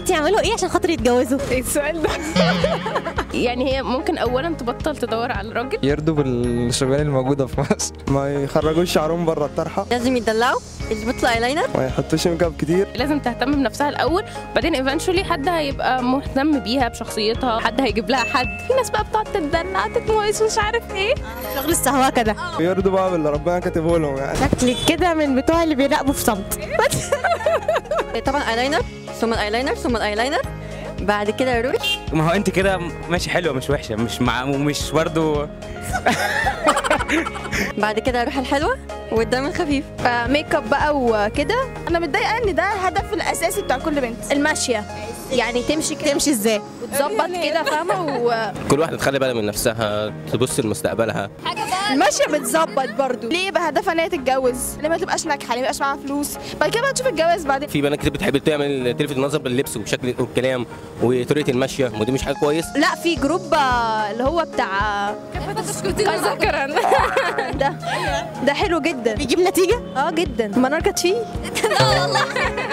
البنات يعملوا ايه عشان خاطر يتجوزوا ايه السؤال ده يعني هي ممكن اولا تبطل تدور على الراجل يرضوا بالشغلانه الموجوده في مصر ما يخرجوش شعرهم بره الطرحه لازم يدلعوا يظبطوا الايلاينر ما يحطوش ميك اب كتير لازم تهتم بنفسها الاول وبعدين ايفنشولي حد هيبقى مهتم بيها بشخصيتها حد هيجيب لها حد في ناس بقى بتقعد تتدلع تتمويس مش عارف ايه شغل السهواكه ده يرضوا بقى باللي ربنا كاتبه لهم يعني شكلك كده من بتوع اللي بيراقبوا في صمت طبعا ايلاينر ثم الايلاينر ثم الايلاينر بعد كده روج ما هو انت كده ماشي حلوه مش وحشه مش مع ومش برضو بعد كده روح الحلوه والدم الخفيف ميك اب بقى وكده انا متضايقه ان ده الهدف الاساسي بتاع كل بنت الماشيه يعني تمشي كده تمشي ازاي وتظبط كده فاهمه و... كل واحده تخلي بالها من نفسها تبص لمستقبلها الماشيه بتظبط برضو ليه يبقى هدفها ان هي تتجوز ليه ما تبقاش ناجحه ليه ما يبقاش معاها فلوس بعد كده بقى تشوف الجواز بعدين في بنات كتير بتحب تعمل تلفت النظر باللبس وبشكل والكلام وطريقه المشيه ودي مش حاجه كويس لا في جروب آه، اللي هو بتاع ذكرا ده ده حلو جدا بيجيب نتيجه اه جدا منار كانت فيه لا والله